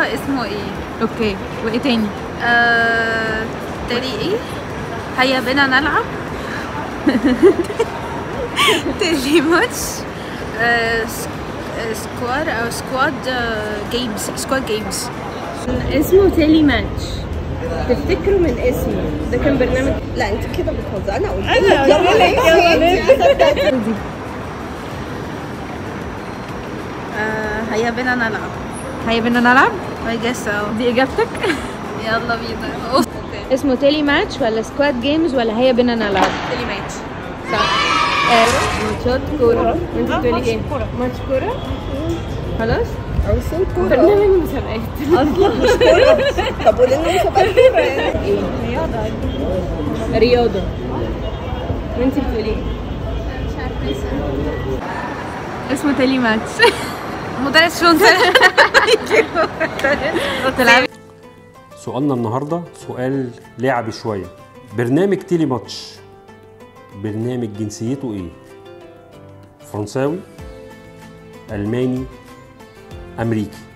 اسمه ايه اوكي وايه تاني آه... تاني ايه هيا بنا نلعب تاني ماتش آه... س- آه، سكواد او سكواد آه، جيمز سكواد جيمز اسمه تيلي ماتش تفتكروا من اسمه ده كان برنامج لا انت كده بتهزري انا قلت انا يلا ليه يلا ليه آه... هيا بنا نلعب هيا بينا نلعب I guess so دي اجابتك يلا بينا اسمه تيلي ماتش ولا سكواد جيمز ولا هيا بينا نلعب تاني ماتش صح آه، ماتشات كورة وانت بتقولي ايه؟ ماتش كورة خلاص؟ عروسين كورة برنامج مسابقات اصلا مش كورة طب قولي لنا مسابقات كورة يعني ايه؟ رياضة وانت بتقولي ايه؟ اسمه تيلي ماتش مدرس شو تلعبي سؤالنا النهارده سؤال لعبي شويه برنامج تيلي ماتش برنامج جنسيته ايه فرنساوي الماني امريكي